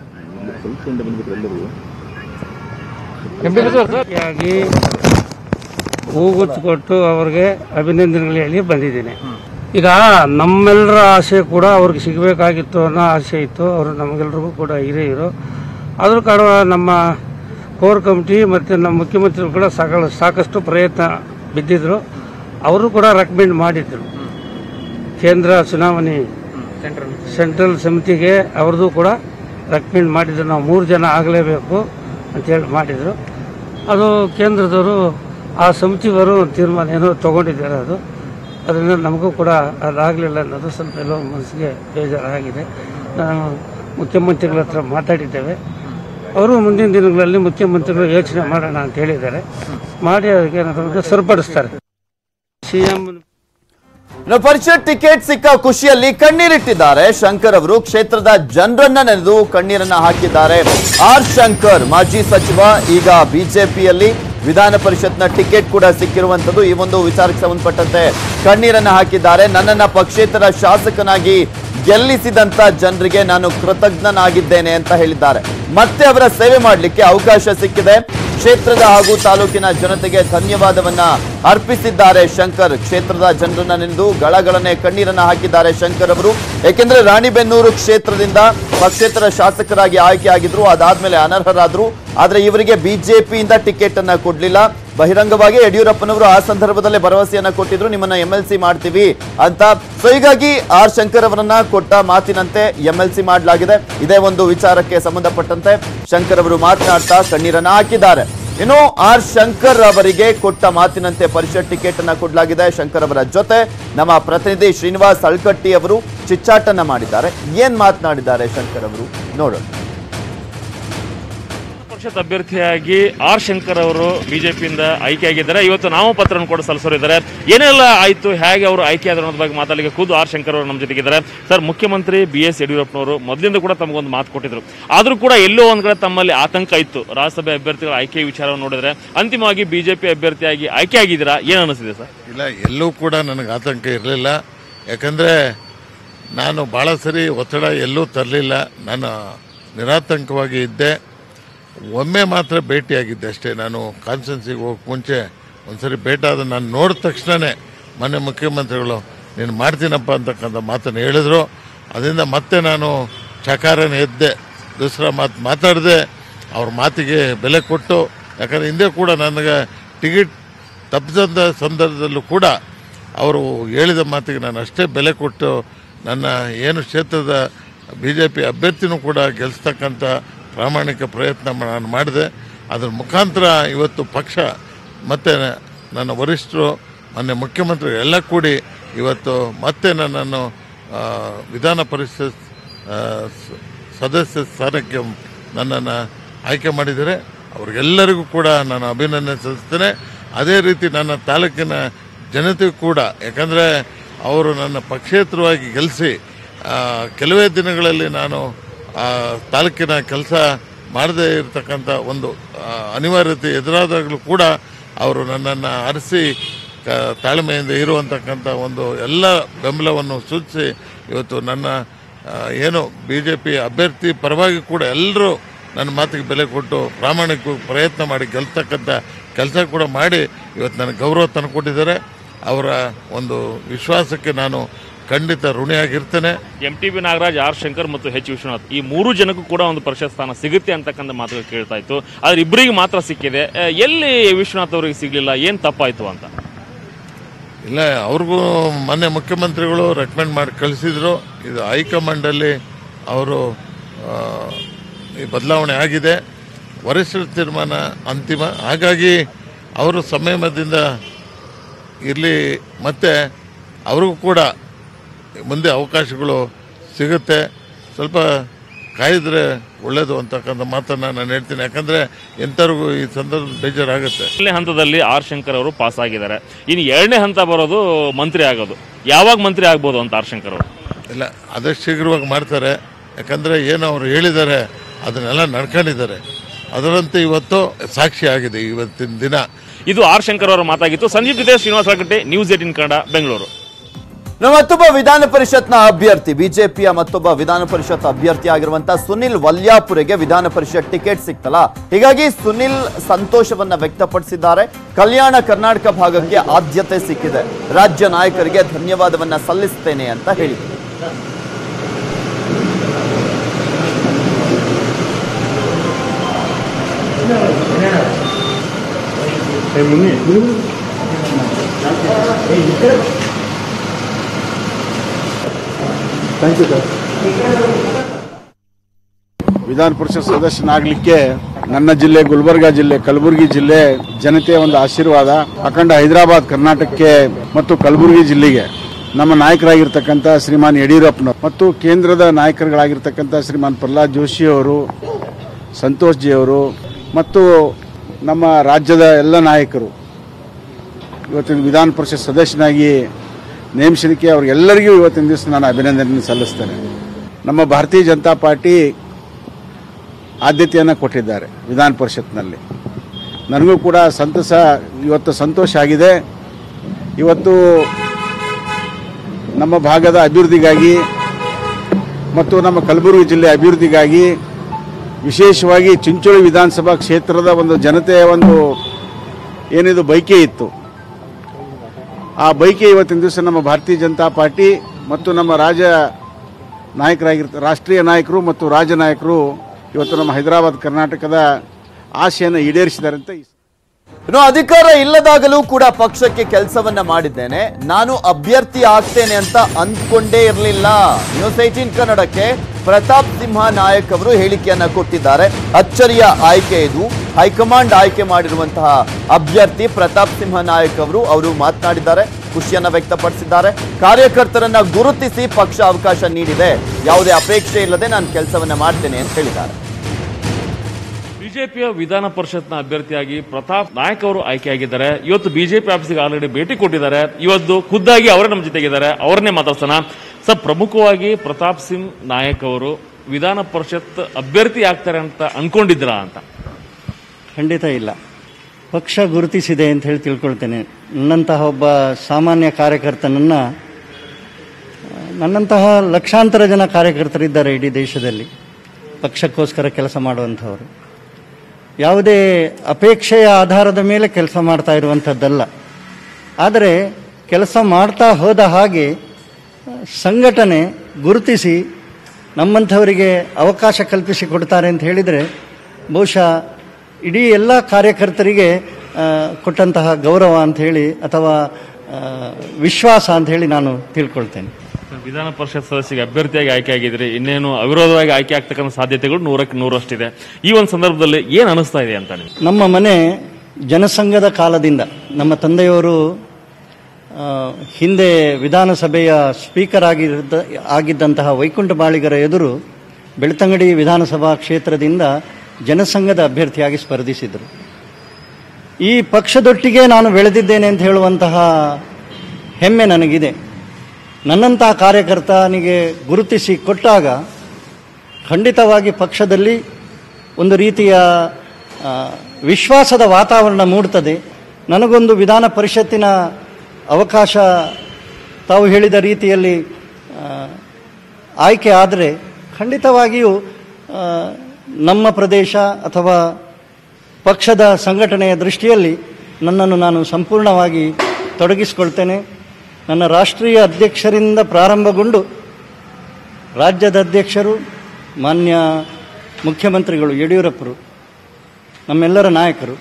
ಆಗಿ ಹೂಗುಚ್ಚು ಕೊಟ್ಟು ಅವ್ರಿಗೆ ಅಭಿನಂದನೆಗಳು ಹೇಳಿ ಬಂದಿದ್ದೀನಿ ಈಗ ನಮ್ಮೆಲ್ಲರ ಆಸೆ ಕೂಡ ಅವ್ರಿಗೆ ಸಿಗಬೇಕಾಗಿತ್ತು ಅನ್ನೋ ಆಸೆ ಇತ್ತು ಅವರು ನಮಗೆಲ್ರಿಗೂ ಕೂಡ ಹಿರಿಯರು ಆದರೂ ಕಾರಣ ನಮ್ಮ ಕೋರ್ ಕಮಿಟಿ ಮತ್ತು ನಮ್ಮ ಮುಖ್ಯಮಂತ್ರಿಗಳು ಕೂಡ ಸಾಕ ಸಾಕಷ್ಟು ಪ್ರಯತ್ನ ಬಿದ್ದಿದ್ರು ಅವರು ಕೂಡ ರೆಕಮೆಂಡ್ ಮಾಡಿದ್ರು ಕೇಂದ್ರ ಚುನಾವಣೆ ಸೆಂಟ್ರಲ್ ಸಮಿತಿಗೆ ಅವ್ರದ್ದು ಕೂಡ ರೆಕಮೆಂಡ್ ಮಾಡಿದ್ರು ನಾವು ಮೂರು ಜನ ಆಗಲೇಬೇಕು ಅಂತೇಳಿ ಮಾಡಿದರು ಅದು ಕೇಂದ್ರದವರು ಆ ಸಮಿತಿಯವರು ಒಂದು ತೀರ್ಮಾನ ಏನೋ ತೊಗೊಂಡಿದ್ದಾರೆ ಅದು ಅದರಿಂದ ನಮಗೂ ಕೂಡ ಅದಾಗಲಿಲ್ಲ ಅನ್ನೋದು ಸ್ವಲ್ಪ ಎಲ್ಲೋ ಮನಸ್ಸಿಗೆ ಬೇಜಾರಾಗಿದೆ ನಾನು ಮುಖ್ಯಮಂತ್ರಿಗಳ ಹತ್ರ ಮಾತಾಡಿದ್ದೇವೆ ಅವರು ಮುಂದಿನ ದಿನಗಳಲ್ಲಿ ಮುಖ್ಯಮಂತ್ರಿಗಳು ಯೋಚನೆ ಮಾಡೋಣ ಅಂತ ಹೇಳಿದ್ದಾರೆ ಮಾಡಿ ಅದಕ್ಕೆ ಏನಾದ್ರು ಸರಿಪಡಿಸ್ತಾರೆ ಸಿ ಎಂ ಇನ್ನು ಪರಿಷತ್ ಟಿಕೆಟ್ ಸಿಕ್ಕ ಖುಷಿಯಲ್ಲಿ ಕಣ್ಣೀರಿಟ್ಟಿದ್ದಾರೆ ಶಂಕರ್ ಅವರು ಕ್ಷೇತ್ರದ ಜನರನ್ನ ನೆನೆದು ಕಣ್ಣೀರನ್ನ ಹಾಕಿದ್ದಾರೆ ಆರ್ ಶಂಕರ್ ಮಾಜಿ ಸಚಿವ ಈಗ ಬಿಜೆಪಿಯಲ್ಲಿ ವಿಧಾನ ಪರಿಷತ್ನ ಟಿಕೆಟ್ ಕೂಡ ಸಿಕ್ಕಿರುವಂತದ್ದು ಈ ಒಂದು ವಿಚಾರಕ್ಕೆ ಸಂಬಂಧಪಟ್ಟಂತೆ ಕಣ್ಣೀರನ್ನ ಹಾಕಿದ್ದಾರೆ ನನ್ನನ್ನ ಪಕ್ಷೇತರ ಶಾಸಕನಾಗಿ ಗೆಲ್ಲಿಸಿದಂತ ಜನರಿಗೆ ನಾನು ಕೃತಜ್ಞನಾಗಿದ್ದೇನೆ ಅಂತ ಹೇಳಿದ್ದಾರೆ ಮತ್ತೆ ಅವರ ಸೇವೆ ಮಾಡಲಿಕ್ಕೆ ಅವಕಾಶ ಸಿಕ್ಕಿದೆ ಕ್ಷೇತ್ರದ ಹಾಗೂ ತಾಲೂಕಿನ ಜನತೆಗೆ ಧನ್ಯವಾದವನ್ನ ಅರ್ಪಿಸಿದ್ದಾರೆ ಶಂಕರ್ ಕ್ಷೇತ್ರದ ಜನರನ್ನ ನೆನೆದು ಗಳಗಳನ್ನೇ ಕಣ್ಣೀರನ್ನ ಹಾಕಿದ್ದಾರೆ ಶಂಕರ್ ಅವರು ಏಕೆಂದ್ರೆ ರಾಣಿಬೆನ್ನೂರು ಕ್ಷೇತ್ರದಿಂದ ಪಕ್ಷೇತರ ಶಾಸಕರಾಗಿ ಆಯ್ಕೆಯಾಗಿದ್ರು ಅದಾದ್ಮೇಲೆ ಅನರ್ಹರಾದ್ರು ಆದ್ರೆ ಇವರಿಗೆ ಬಿಜೆಪಿಯಿಂದ ಟಿಕೆಟ್ ಅನ್ನ ಕೊಡ್ಲಿಲ್ಲ ಬಹಿರಂಗವಾಗಿ ಯಡಿಯೂರಪ್ಪನವರು ಆ ಸಂದರ್ಭದಲ್ಲೇ ಭರವಸೆಯನ್ನ ಕೊಟ್ಟಿದ್ರು ನಿಮ್ಮನ್ನ ಎಂ ಎಲ್ ಸಿ ಮಾಡ್ತೀವಿ ಅಂತ ಸೊ ಹೀಗಾಗಿ ಆರ್ ಶಂಕರ್ ಅವರನ್ನ ಕೊಟ್ಟ ಮಾತಿನಂತೆ ಎಂ ಎಲ್ ಸಿ ಮಾಡಲಾಗಿದೆ ಇದೇ ಒಂದು ವಿಚಾರಕ್ಕೆ ಸಂಬಂಧಪಟ್ಟಂತೆ ಶಂಕರ್ ಅವರು ಮಾತನಾಡ್ತಾ ಕಣ್ಣೀರನ್ನ ಹಾಕಿದ್ದಾರೆ ಇನ್ನು ಆರ್ ಶಂಕರ್ ಅವರಿಗೆ ಕೊಟ್ಟ ಮಾತಿನಂತೆ ಪರಿಷತ್ ಟಿಕೆಟ್ ಅನ್ನ ಕೊಡಲಾಗಿದೆ ಶಂಕರ್ ಅವರ ಜೊತೆ ನಮ್ಮ ಪ್ರತಿನಿಧಿ ಶ್ರೀನಿವಾಸ್ ಅಳ್ಕಟ್ಟಿ ಅವರು ಚಿಚ್ಚಾಟನ್ನ ಮಾಡಿದ್ದಾರೆ ಏನ್ ಮಾತನಾಡಿದ್ದಾರೆ ಶಂಕರ್ ಅವರು ನೋಡೋಣ ಪರಿಷತ್ ಅಭ್ಯರ್ಥಿಯಾಗಿ ಆರ್ ಶಂಕರ್ ಅವರು ಬಿಜೆಪಿಯಿಂದ ಆಯ್ಕೆಯಾಗಿದ್ದಾರೆ ಇವತ್ತು ನಾಮಪತ್ರವನ್ನು ಕೂಡ ಸಲ್ಲಿಸೋರಿದ್ದಾರೆ ಏನೆಲ್ಲ ಆಯ್ತು ಹೇಗೆ ಅವರು ಆಯ್ಕೆ ಆದ್ರು ಅನ್ನೋದ್ರ ಬಗ್ಗೆ ಮಾತಾಡಲಿಕ್ಕೆ ಖುದ್ದು ಆರ್ ಶಂಕರ್ ಅವರು ನಮ್ಮ ಜೊತೆಗಿದ್ದಾರೆ ಸರ್ ಮುಖ್ಯಮಂತ್ರಿ ಬಿ ಎಸ್ ಯಡಿಯೂರಪ್ಪನವರು ಮೊದಲಿಂದ ಕೂಡ ತಮಗೊಂದು ಮಾತು ಕೊಟ್ಟಿದ್ರು ಆದ್ರೂ ಕೂಡ ಎಲ್ಲೋ ಒಂದ್ ಕಡೆ ತಮ್ಮಲ್ಲಿ ಆತಂಕ ಇತ್ತು ರಾಜ್ಯಸಭೆ ಅಭ್ಯರ್ಥಿಗಳ ಆಯ್ಕೆ ವಿಚಾರವನ್ನು ನೋಡಿದ್ರೆ ಅಂತಿಮವಾಗಿ ಬಿಜೆಪಿ ಅಭ್ಯರ್ಥಿಯಾಗಿ ಆಯ್ಕೆ ಆಗಿದ್ದೀರಾ ಏನ್ ಅನಿಸಿದೆ ಸರ್ ಇಲ್ಲ ಎಲ್ಲೂ ಕೂಡ ನನಗೆ ಆತಂಕ ಇರಲಿಲ್ಲ ಯಾಕಂದರೆ ನಾನು ಭಾಳ ಸರಿ ಒತ್ತಡ ಎಲ್ಲೂ ತರಲಿಲ್ಲ ನಾನು ನಿರಾತಂಕವಾಗಿ ಇದ್ದೆ ಒಮ್ಮೆ ಮಾತ್ರ ಭೇಟಿಯಾಗಿದ್ದೆ ಅಷ್ಟೇ ನಾನು ಕಾನ್ಫರೆನ್ಸಿಗೆ ಹೋಗಕ್ಕೆ ಮುಂಚೆ ಒಂದ್ಸರಿ ಭೇಟಾದ ನಾನು ನೋಡಿದ ತಕ್ಷಣವೇ ಮೊನ್ನೆ ಮುಖ್ಯಮಂತ್ರಿಗಳು ನೀನು ಮಾಡ್ತೀನಪ್ಪ ಅಂತಕ್ಕಂಥ ಮಾತನ್ನು ಹೇಳಿದ್ರು ಅದರಿಂದ ಮತ್ತೆ ನಾನು ಚಕಾರನ ಎದ್ದೆ ದೂಸರ ಮಾತು ಮಾತಾಡಿದೆ ಅವ್ರ ಮಾತಿಗೆ ಬೆಲೆ ಕೊಟ್ಟು ಯಾಕಂದರೆ ಹಿಂದೆ ಕೂಡ ನನಗೆ ಟಿಕೆಟ್ ತಪ್ಪಿದಂಥ ಸಂದರ್ಭದಲ್ಲೂ ಕೂಡ ಅವರು ಹೇಳಿದ ಮಾತಿಗೆ ನಾನು ಅಷ್ಟೇ ಬೆಲೆ ಕೊಟ್ಟು ನನ್ನ ಏನು ಕ್ಷೇತ್ರದ ಬಿ ಜೆ ಪಿ ಅಭ್ಯರ್ಥಿನೂ ಕೂಡ ಗೆಲ್ಲಿಸ್ತಕ್ಕಂಥ ಪ್ರಾಮಾಣಿಕ ಪ್ರಯತ್ನ ನಾನು ಮಾಡಿದೆ ಅದ್ರ ಮುಖಾಂತರ ಇವತ್ತು ಪಕ್ಷ ಮತ್ತು ನನ್ನ ವರಿಷ್ಠರು ಮೊನ್ನೆ ಮುಖ್ಯಮಂತ್ರಿ ಎಲ್ಲ ಕೂಡಿ ಇವತ್ತು ಮತ್ತೆ ನನ್ನನ್ನು ಆ, ವಿಧಾನ ಪರಿಷತ್ ಆ, ಸ- ಸದಸ್ಯ ಸ್ಥಾನಕ್ಕೆ ನನ್ನನ್ನು ಆಯ್ಕೆ ಮಾಡಿದ್ದಾರೆ ಅವ್ರಿಗೆಲ್ಲರಿಗೂ ಕೂಡ ನಾನು ಅಭಿನಂದನೆ ಸಲ್ಲಿಸ್ತೇನೆ ಅದೇ ರೀತಿ ನನ್ನ ತಾಲೂಕಿನ ಜನತೆಗೂ ಕೂಡ ಯಾಕಂದರೆ ಅವರು ನನ್ನ ಪಕ್ಷೇತರವಾಗಿ ಗೆಲ್ಲಿಸಿ ಕೆಲವೇ ದಿನಗಳಲ್ಲಿ ನಾನು ಆ ತಾಲೂಕಿನ ಕೆಲಸ ಮಾಡದೇ ಇರತಕ್ಕಂಥ ಒಂದು ಆ, ಅನಿವಾರ್ಯತೆ ಎದುರಾದಾಗಲೂ ಕೂಡ ಅವರು ನನ್ನನ್ನು ಅರಸಿ ಕ ತಾಳ್ಮೆಯಿಂದ ಇರುವಂತಕ್ಕಂಥ ಒಂದು ಎಲ್ಲ ಬೆಂಬಲವನ್ನು ಸೂಚಿಸಿ ಇವತ್ತು ನನ್ನ ಆ, ಏನು ಬಿ ಜೆ ಪಿ ಅಭ್ಯರ್ಥಿ ಪರವಾಗಿ ಕೂಡ ಎಲ್ಲರೂ ನನ್ನ ಮಾತಿಗೆ ಬೆಲೆ ಕೊಟ್ಟು ಪ್ರಾಮಾಣಿಕ ಪ್ರಯತ್ನ ಮಾಡಿ ಗೆಲ್ತಕ್ಕಂಥ ಕೆಲಸ ಕೂಡ ಮಾಡಿ ಇವತ್ತು ನನಗೆ ಗೌರವ ತಂದುಕೊಟ್ಟಿದ್ದಾರೆ ಅವರ ಒಂದು ವಿಶ್ವಾಸಕ್ಕೆ ನಾನು ಖಂಡಿತ ಋಣಿಯಾಗಿರ್ತೇನೆ M T B Nagaraj R Shankar ಮತ್ತು ಎಚ್ ವಿಶ್ವನಾಥ್ ಈ ಮೂರು ಜನಕ್ಕೂ ಕೂಡ ಒಂದು ಪರಿಷತ್ ಸ್ಥಾನ ಸಿಗುತ್ತೆ ಅಂತಕ್ಕಂಥ ಮಾತುಗಳು ಕೇಳ್ತಾ ಇತ್ತು ಆದ್ರೆ ಇಬ್ಬರಿಗೆ ಮಾತ್ರ ಸಿಕ್ಕಿದೆ ಆ, ಎಲ್ಲಿ ವಿಶ್ವನಾಥ್ ಅವರಿಗೆ ಸಿಗ್ಲಿಲ್ಲ ಏನ್ ತಪ್ಪಾಯ್ತು ಅಂತ ಇಲ್ಲ ಅವ್ರಿಗೂ ಮೊನ್ನೆ ಮುಖ್ಯಮಂತ್ರಿಗಳು ರೆಕಮೆಂಡ್ ಮಾಡಿ ಕಳಿಸಿದ್ರು ಇದು ಹೈಕಮಾಂಡಲ್ಲಿ ಅವರು ಆ, ಈ ಬದಲಾವಣೆ ಆಗಿದೆ ವರಿಷ್ಠರ ತೀರ್ಮಾನ ಅಂತಿಮ ಹಾಗಾಗಿ ಅವರು ಸಂಯಮದಿಂದ ಇರಲಿ ಮತ್ತು ಅವ್ರಿಗೂ ಕೂಡ ಮುಂದೆ ಅವಕಾಶಗಳು ಸಿಗುತ್ತೆ ಸ್ವಲ್ಪ ಕಾಯಿದ್ರೆ ಒಳ್ಳೇದು ಅಂತಕ್ಕಂಥ ಮಾತನ್ನು ನಾನು ಹೇಳ್ತೀನಿ ಯಾಕಂದರೆ ಎಂಥವ್ರಿಗೂ ಈ ಸಂದರ್ಭ ಬೇಜಾರಾಗುತ್ತೆ ಮೊದಲನೇ ಹಂತದಲ್ಲಿ ಆರ್ ಶಂಕರ್ ಅವರು ಪಾಸ್ ಆಗಿದ್ದಾರೆ ಇನ್ನು ಎರಡನೇ ಹಂತ ಬರೋದು ಮಂತ್ರಿ ಆಗೋದು ಯಾವಾಗ ಮಂತ್ರಿ ಆಗ್ಬೋದು ಅಂತ ಆರ್ ಶಂಕರ್ ಅವರು ಇಲ್ಲ ಆದಷ್ಟು ಶೀಘ್ರವಾಗಿ ಮಾಡ್ತಾರೆ ಯಾಕಂದರೆ ಏನು ಅವರು ಹೇಳಿದ್ದಾರೆ ಅದನ್ನೆಲ್ಲ ನಡ್ಕೊಂಡಿದ್ದಾರೆ ಅದರಂತೆ ಇವತ್ತು ಸಾಕ್ಷಿ ಆಗಿದೆ ಇವತ್ತಿನ ದಿನ ಇದು ಆರ್ ಶಂಕರ್ ಅವರ ಮಾತಾಗಿತ್ತು ಸಂಜೀವ್ ಜೊತೆ ಶ್ರೀನಿವಾಸ ಕಟ್ಟೆ ನ್ಯೂಸ್ ಏಟಿನ್ ಕನ್ನಡ ಬೆಂಗಳೂರು ನಮ್ಮ ಮತ್ತೊಬ್ಬ ವಿಧಾನ ಪರಿಷತ್ನ ಅಭ್ಯರ್ಥಿ ಬಿಜೆಪಿಯ ಮತ್ತೊಬ್ಬ ವಿಧಾನ ಪರಿಷತ್ ಅಭ್ಯರ್ಥಿ ಆಗಿರುವಂತ ಸುನಿಲ್ ವಲ್ಯಾಪುರಿಗೆ ವಿಧಾನ ಪರಿಷತ್ ಟಿಕೆಟ್ ಸಿಕ್ತಲ್ಲ ಹೀಗಾಗಿ ಸುನಿಲ್ ಸಂತೋಷವನ್ನ ವ್ಯಕ್ತಪಡಿಸಿದ್ದಾರೆ ಕಲ್ಯಾಣ ಕರ್ನಾಟಕ ಭಾಗಕ್ಕೆ ಆದ್ಯತೆ ಸಿಕ್ಕಿದೆ ರಾಜ್ಯ ನಾಯಕರಿಗೆ ಧನ್ಯವಾದವನ್ನ ಸಲ್ಲಿಸ್ತೇನೆ ಅಂತ ಹೇಳಿದರು ವಿಧಾನ ಪರಿಷತ್ ಸದಸ್ಯನಾಗಲಿಕ್ಕೆ ನನ್ನ ಜಿಲ್ಲೆ ಗುಲ್ಬರ್ಗಾ ಜಿಲ್ಲೆ ಕಲಬುರಗಿ ಜಿಲ್ಲೆ ಜನತೆಯ ಒಂದು ಆಶೀರ್ವಾದ ಅಖಂಡ ಹೈದರಾಬಾದ್ ಕರ್ನಾಟಕಕ್ಕೆ ಮತ್ತು ಕಲಬುರಗಿ ಜಿಲ್ಲೆಗೆ ನಮ್ಮ ನಾಯಕರಾಗಿರ್ತಕ್ಕಂಥ ಶ್ರೀಮಾನ್ ಯಡಿಯೂರಪ್ಪನವರು ಮತ್ತು ಕೇಂದ್ರದ ನಾಯಕರುಗಳಾಗಿರ್ತಕ್ಕಂಥ ಶ್ರೀಮಾನ್ ಪ್ರಹ್ಲಾದ್ ಜೋಶಿ ಅವರು ಸಂತೋಷ್ ಜಿ ಅವರು ಮತ್ತು ನಮ್ಮ ರಾಜ್ಯದ ಎಲ್ಲ ನಾಯಕರು ಇವತ್ತಿನ ವಿಧಾನ ಪರಿಷತ್ ಸದಸ್ಯನಾಗಿ ನೇಮಿಸಲಿಕ್ಕೆ ಅವ್ರಿಗೆಲ್ಲರಿಗೂ ಇವತ್ತಿನ ದಿವಸ ನಾನು ಅಭಿನಂದನೆ ಸಲ್ಲಿಸ್ತೇನೆ ನಮ್ಮ ಭಾರತೀಯ ಜನತಾ ಪಾರ್ಟಿ ಆದ್ಯತೆಯನ್ನು ಕೊಟ್ಟಿದ್ದಾರೆ ವಿಧಾನ ಪರಿಷತ್ನಲ್ಲಿ ನನಗೂ ಕೂಡ ಸಂತಸ ಇವತ್ತು ಸಂತೋಷ ಆಗಿದೆ ಇವತ್ತು ನಮ್ಮ ಭಾಗದ ಅಭಿವೃದ್ಧಿಗಾಗಿ ಮತ್ತು ನಮ್ಮ ಕಲಬುರಗಿ ಜಿಲ್ಲೆ ಅಭಿವೃದ್ಧಿಗಾಗಿ ವಿಶೇಷವಾಗಿ ಚಿಂಚೋಳಿ ವಿಧಾನಸಭಾ ಕ್ಷೇತ್ರದ ಒಂದು ಜನತೆಯ ಒಂದು ಏನಿದು ಬೈಕೆ ಇತ್ತು ಆ ಬೈಕೆ ಇವತ್ತಿನ ದಿವಸ ನಮ್ಮ ಭಾರತೀಯ ಜನತಾ ಪಾರ್ಟಿ ಮತ್ತು ನಮ್ಮ ರಾಜ ನಾಯಕರಾಗಿರ್ತ ರಾಷ್ಟ್ರೀಯ ನಾಯಕರು ಮತ್ತು ರಾಜ್ಯ ನಾಯಕರು ಇವತ್ತು ನಮ್ಮ ಹೈದರಾಬಾದ್ ಕರ್ನಾಟಕದ ಆಶೆಯನ್ನು ಈಡೇರಿಸಿದ್ದಾರೆ ಅಂತ ಈ ಇನ್ನು ಅಧಿಕಾರ ಇಲ್ಲದಾಗಲೂ ಕೂಡ ಪಕ್ಷಕ್ಕೆ ಕೆಲಸವನ್ನ ಮಾಡಿದ್ದೇನೆ ನಾನು ಅಭ್ಯರ್ಥಿ ಆಗ್ತೇನೆ ಅಂತ ಅಂದ್ಕೊಂಡೇ ಇರಲಿಲ್ಲ ನ್ಯೂಸ್ ಏಟೀನ್ ಕನ್ನಡಕ್ಕೆ ಪ್ರತಾಪ್ ಸಿಂಹ ನಾಯಕ್ ಅವರು ಹೇಳಿಕೆಯನ್ನ ಕೊಟ್ಟಿದ್ದಾರೆ ಅಚ್ಚರಿಯ ಆಯ್ಕೆ ಇದು ಹೈಕಮಾಂಡ್ ಆಯ್ಕೆ ಮಾಡಿರುವಂತಹ ಅಭ್ಯರ್ಥಿ ಪ್ರತಾಪ್ ಸಿಂಹ ನಾಯಕ್ ಅವರು ಅವರು ಮಾತನಾಡಿದ್ದಾರೆ ಖುಷಿಯನ್ನ ವ್ಯಕ್ತಪಡಿಸಿದ್ದಾರೆ ಕಾರ್ಯಕರ್ತರನ್ನ ಗುರುತಿಸಿ ಪಕ್ಷ ಅವಕಾಶ ನೀಡಿದೆ ಯಾವುದೇ ಅಪೇಕ್ಷೆ ಇಲ್ಲದೆ ನಾನು ಕೆಲಸವನ್ನ ಮಾಡ್ತೇನೆ ಅಂತ ಹೇಳಿದ್ದಾರೆ ಬಿಜೆಪಿಯ ವಿಧಾನ ಪರಿಷತ್ನ ಅಭ್ಯರ್ಥಿಯಾಗಿ ಪ್ರತಾಪ್ ನಾಯಕ್ ಅವರು ಆಯ್ಕೆಯಾಗಿದ್ದಾರೆ ಇವತ್ತು ಬಿಜೆಪಿ ಆಫೀಸ್ಗೆ ಆಲ್ರೆಡಿ ಭೇಟಿ ಕೊಟ್ಟಿದ್ದಾರೆ ಇವತ್ತು ಖುದ್ದಾಗಿ ಅವರೇ ನಮ್ಮ ಜೊತೆಗಿದ್ದಾರೆ ಅವರನ್ನೇ ಮಾತಾಡ್ಸೋಣ ಸರ್ ಪ್ರಮುಖವಾಗಿ ಪ್ರತಾಪ್ ಸಿಂಗ್ ನಾಯಕ್ ಅವರು ವಿಧಾನ ಪರಿಷತ್ ಅಭ್ಯರ್ಥಿ ಆಗ್ತಾರೆ ಅಂತ ಅನ್ಕೊಂಡಿದ್ರಾ ಅಂತ ಖಂಡಿತ ಇಲ್ಲ ಪಕ್ಷ ಗುರುತಿಸಿದೆ ಅಂತ ಹೇಳಿ ತಿಳ್ಕೊಳ್ತೇನೆ ನನ್ನಂತಹ ಒಬ್ಬ ಸಾಮಾನ್ಯ ಕಾರ್ಯಕರ್ತನನ್ನು ನನ್ನಂತಹ ಲಕ್ಷಾಂತರ ಜನ ಕಾರ್ಯಕರ್ತರಿದ್ದಾರೆ ಇಡೀ ದೇಶದಲ್ಲಿ ಪಕ್ಷಕ್ಕೋಸ್ಕರ ಕೆಲಸ ಮಾಡುವಂಥವರು ಯಾವುದೇ ಅಪೇಕ್ಷೆಯ ಆಧಾರದ ಮೇಲೆ ಕೆಲಸ ಮಾಡ್ತಾ ಇರುವಂಥದ್ದಲ್ಲ ಆದರೆ ಕೆಲಸ ಮಾಡ್ತಾ ಹೋದ ಹಾಗೆ ಆ, ಸಂಘಟನೆ ಗುರುತಿಸಿ ನಮ್ಮಂಥವರಿಗೆ ಅವಕಾಶ ಕಲ್ಪಿಸಿ ಕೊಡ್ತಾರೆ ಅಂತ ಹೇಳಿದರೆ ಬಹುಶಃ ಇಡೀ ಎಲ್ಲ ಕಾರ್ಯಕರ್ತರಿಗೆ ಆ, ಕೊಟ್ಟಂತಹ ಗೌರವ ಅಂತ ಹೇಳಿ ಅಥವಾ ಆ, ವಿಶ್ವಾಸ ಅಂತ ಹೇಳಿ ನಾನು ತಿಳ್ಕೊಳ್ತೇನೆ ವಿಧಾನ ಪರಿಷತ್ ಸದಸ್ಯರಿಗೆ ಅಭ್ಯರ್ಥಿಯಾಗಿ ಆಯ್ಕೆ ಆಗಿದ್ರೆ ಇನ್ನೇನು ಅವಿರೋಧವಾಗಿ ಆಯ್ಕೆ ಆಗ್ತಕ್ಕಂಥ ಸಾಧ್ಯತೆಗಳು ನೂರಕ್ಕೆ ನೂರಷ್ಟಿದೆ ಈ ಒಂದು ಸಂದರ್ಭದಲ್ಲಿ ಏನ್ ಅನಿಸ್ತಾ ಇದೆ ಅಂತ ನಿಮ್ಗೆ ನಮ್ಮ ಮನೆ ಜನಸಂಘದ ಕಾಲದಿಂದ ನಮ್ಮ ತಂದೆಯವರು ಆ, ಹಿಂದೆ ವಿಧಾನಸಭೆಯ ಸ್ಪೀಕರ್ ಆಗಿದ್ದ ಆಗಿದ್ದಂತಹ ವೈಕುಂಠ ಬಾಳಿಗರ ಎದುರು ಬೆಳ್ತಂಗಡಿ ವಿಧಾನಸಭಾ ಕ್ಷೇತ್ರದಿಂದ ಜನಸಂಘದ ಅಭ್ಯರ್ಥಿಯಾಗಿ ಸ್ಪರ್ಧಿಸಿದರು ಈ ಪಕ್ಷದೊಟ್ಟಿಗೆ ನಾನು ಬೆಳೆದಿದ್ದೇನೆ ಅಂತ ಹೇಳುವಂತಹ ಹೆಮ್ಮೆ ನನಗಿದೆ ನನ್ನಂತಹ ಕಾರ್ಯಕರ್ತನಿಗೆ ಗುರುತಿಸಿ ಕೊಟ್ಟಾಗ ಖಂಡಿತವಾಗಿ ಪಕ್ಷದಲ್ಲಿ ಒಂದು ರೀತಿಯ ಆ, ವಿಶ್ವಾಸದ ವಾತಾವರಣ ಮೂಡ್ತದೆ ನನಗೊಂದು ವಿಧಾನ ಪರಿಷತ್ತಿನ ಅವಕಾಶ ತಾವು ಹೇಳಿದ ರೀತಿಯಲ್ಲಿ ಆ, ಆಯ್ಕೆ ಆದರೆ ಖಂಡಿತವಾಗಿಯೂ ಆ, ನಮ್ಮ ಪ್ರದೇಶ ಅಥವಾ ಪಕ್ಷದ ಸಂಘಟನೆಯ ದೃಷ್ಟಿಯಲ್ಲಿ ನನ್ನನ್ನು ನಾನು ಸಂಪೂರ್ಣವಾಗಿ ತೊಡಗಿಸಿಕೊಳ್ತೇನೆ ನನ್ನ ರಾಷ್ಟ್ರೀಯ ಅಧ್ಯಕ್ಷರಿಂದ ಪ್ರಾರಂಭಗೊಂಡು ರಾಜ್ಯದ ಅಧ್ಯಕ್ಷರು ಮಾನ್ಯ ಮುಖ್ಯಮಂತ್ರಿಗಳು ಯಡಿಯೂರಪ್ಪರು ನಮ್ಮೆಲ್ಲರ ನಾಯಕರು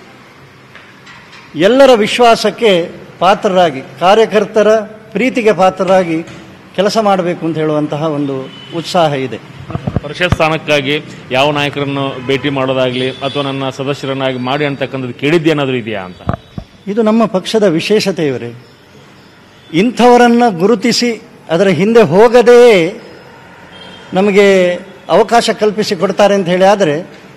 ಎಲ್ಲರ ವಿಶ್ವಾಸಕ್ಕೆ ಪಾತ್ರರಾಗಿ ಕಾರ್ಯಕರ್ತರ ಪ್ರೀತಿಗೆ ಪಾತ್ರರಾಗಿ ಕೆಲಸ ಮಾಡಬೇಕು ಅಂತ ಹೇಳುವಂತಹ ಒಂದು ಉತ್ಸಾಹ ಇದೆ ಪರಿಷತ್ ಸ್ಥಾನಕ್ಕಾಗಿ ಯಾವ ನಾಯಕರನ್ನು ಭೇಟಿ ಮಾಡೋದಾಗ್ಲಿ ಅಥವಾ ನನ್ನ ಸದಸ್ಯರನ್ನಾಗಿ ಮಾಡಿ ಅಂತಕ್ಕಂಥದ್ದು ಕೇಳಿದ್ದೇನಾದ್ರೂ ಇದೆಯಾ ಅಂತ ಇದು ನಮ್ಮ ಪಕ್ಷದ ವಿಶೇಷತೆ ಇವರೇ ಇಂಥವರನ್ನು ಗುರುತಿಸಿ ಅದರ ಹಿಂದೆ ಹೋಗದೇ ನಮಗೆ ಅವಕಾಶ ಕಲ್ಪಿಸಿ ಕೊಡ್ತಾರೆ ಅಂತ ಹೇಳಿ ಆದರೆ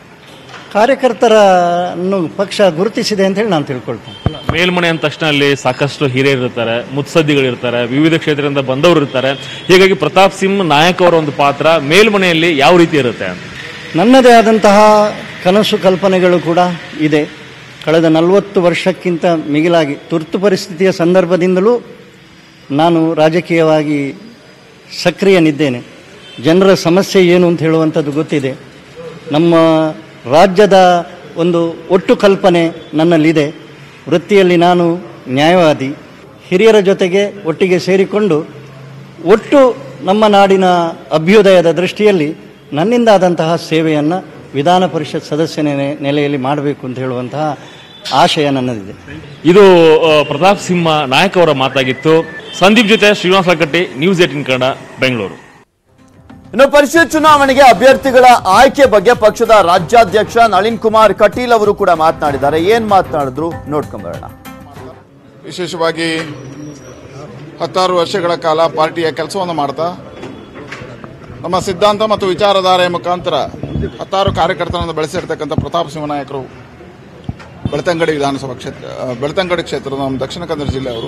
ಕಾರ್ಯಕರ್ತರನ್ನು ಪಕ್ಷ ಗುರುತಿಸಿದೆ ಅಂತ ಹೇಳಿ ನಾನು ತಿಳ್ಕೊಳ್ತೇನೆ ಮೇಲ್ಮನೆ ಅಂದ ತಕ್ಷಣ ಅಲ್ಲಿ ಸಾಕಷ್ಟು ಹಿರಿಯರು ಇರ್ತಾರೆ ಮುತ್ಸದ್ದಿಗಳಿರ್ತಾರೆ ವಿವಿಧ ಕ್ಷೇತ್ರದಿಂದ ಬಂದವರು ಇರ್ತಾರೆ ಹೀಗಾಗಿ ಪ್ರತಾಪ್ ಸಿಂಗ್ ನಾಯಕ್ ಅವರ ಒಂದು ಪಾತ್ರ ಮೇಲ್ಮನೆಯಲ್ಲಿ ಯಾವ ರೀತಿ ಇರುತ್ತೆ ಅಂತ ನನ್ನದೇ ಆದಂತಹ ಕನಸು ಕಲ್ಪನೆಗಳು ಕೂಡ ಇದೆ ಕಳೆದ ನಲವತ್ತು ವರ್ಷಕ್ಕಿಂತ ಮಿಗಿಲಾಗಿ ತುರ್ತು ಪರಿಸ್ಥಿತಿಯ ಸಂದರ್ಭದಿಂದಲೂ ನಾನು ರಾಜಕೀಯವಾಗಿ ಸಕ್ರಿಯನಿದ್ದೇನೆ ಜನರ ಸಮಸ್ಯೆ ಏನು ಅಂತ ಹೇಳುವಂಥದ್ದು ಗೊತ್ತಿದೆ ನಮ್ಮ ರಾಜ್ಯದ ಒಂದು ಒಟ್ಟು ಕಲ್ಪನೆ ನನ್ನಲ್ಲಿದೆ ವೃತ್ತಿಯಲ್ಲಿ ನಾನು ನ್ಯಾಯವಾದಿ ಹಿರಿಯರ ಜೊತೆಗೆ ಒಟ್ಟಿಗೆ ಸೇರಿಕೊಂಡು ಒಟ್ಟು ನಮ್ಮ ನಾಡಿನ ಅಭ್ಯುದಯದ ದೃಷ್ಟಿಯಲ್ಲಿ ನನ್ನಿಂದಾದಂತಹ ಸೇವೆಯನ್ನು ವಿಧಾನ ಪರಿಷತ್ ಸದಸ್ಯನ ನೆ- ನೆಲೆಯಲ್ಲಿ ಮಾಡಬೇಕು ಅಂತ ಹೇಳುವಂತಹ ಆಶಯ ನನ್ನದಿದೆ ಇದು ಆ, ಪ್ರತಾಪ್ ಸಿಂಹ ನಾಯಕ್ ಅವರ ಮಾತಾಗಿತ್ತು ಸಂದೀಪ್ ಜೊತೆ ಶ್ರೀನಿವಾಸ ಕಟ್ಟಿ ನ್ಯೂಸ್ ಏಟಿನ್ ಕನ್ನಡ ಬೆಂಗಳೂರು ಇನ್ನು ಪರಿಷತ್ ಚುನಾವಣೆಗೆ ಅಭ್ಯರ್ಥಿಗಳ ಆಯ್ಕೆ ಬಗ್ಗೆ ಪಕ್ಷದ ರಾಜ್ಯಾಧ್ಯಕ್ಷ ನಳಿನ್ ಕುಮಾರ್ ಕಟೀಲ್ ಅವರು ಕೂಡ ಮಾತನಾಡಿದ್ದಾರೆ ಏನ್ ಮಾತನಾಡಿದ್ರು ನೋಡ್ಕೊಂಬರೋಣ ವಿಶೇಷವಾಗಿ ಹತ್ತಾರು ವರ್ಷಗಳ ಕಾಲ ಪಾರ್ಟಿಯ ಕೆಲಸವನ್ನು ಮಾಡ್ತಾ ನಮ್ಮ ಸಿದ್ಧಾಂತ ಮತ್ತು ವಿಚಾರಧಾರೆಯ ಮುಖಾಂತರ ಹತ್ತಾರು ಕಾರ್ಯಕರ್ತರನ್ನು ಬೆಳೆಸಿರ್ತಕ್ಕಂಥ ಪ್ರತಾಪ್ ಸಿಂಹ ನಾಯಕರು ಬೆಳ್ತಂಗಡಿ ವಿಧಾನಸಭಾ ಕ್ಷೇತ್ರ ಆ, ಬೆಳ್ತಂಗಡಿ ಕ್ಷೇತ್ರದ ನಮ್ಮ ದಕ್ಷಿಣ ಕನ್ನಡ ಜಿಲ್ಲೆಯವರು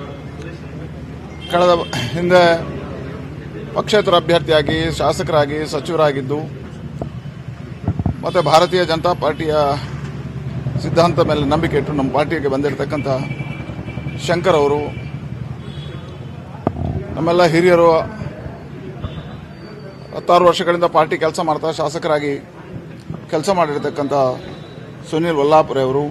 ಕಳೆದ ಹಿಂದೆ ಪಕ್ಷೇತರ ಅಭ್ಯರ್ಥಿಯಾಗಿ ಶಾಸಕರಾಗಿ ಸಚಿವರಾಗಿದ್ದು ಮತ್ತು ಭಾರತೀಯ ಜನತಾ ಪಾರ್ಟಿಯ ಸಿದ್ಧಾಂತ ಮೇಲೆ ನಂಬಿಕೆ ಇಟ್ಟು ನಮ್ಮ ಪಾರ್ಟಿಗೆ ಬಂದಿರತಕ್ಕಂಥ ಶಂಕರ್ ಅವರು ನಮ್ಮೆಲ್ಲ ಹಿರಿಯರು ಹತ್ತಾರು ವರ್ಷಗಳಿಂದ ಪಾರ್ಟಿ ಕೆಲಸ ಮಾಡ್ತಾ ಶಾಸಕರಾಗಿ ಕೆಲಸ ಮಾಡಿರ್ತಕ್ಕಂಥ ಸುನಿಲ್ ವಲ್ಲಾಪುರೆ ಅವರು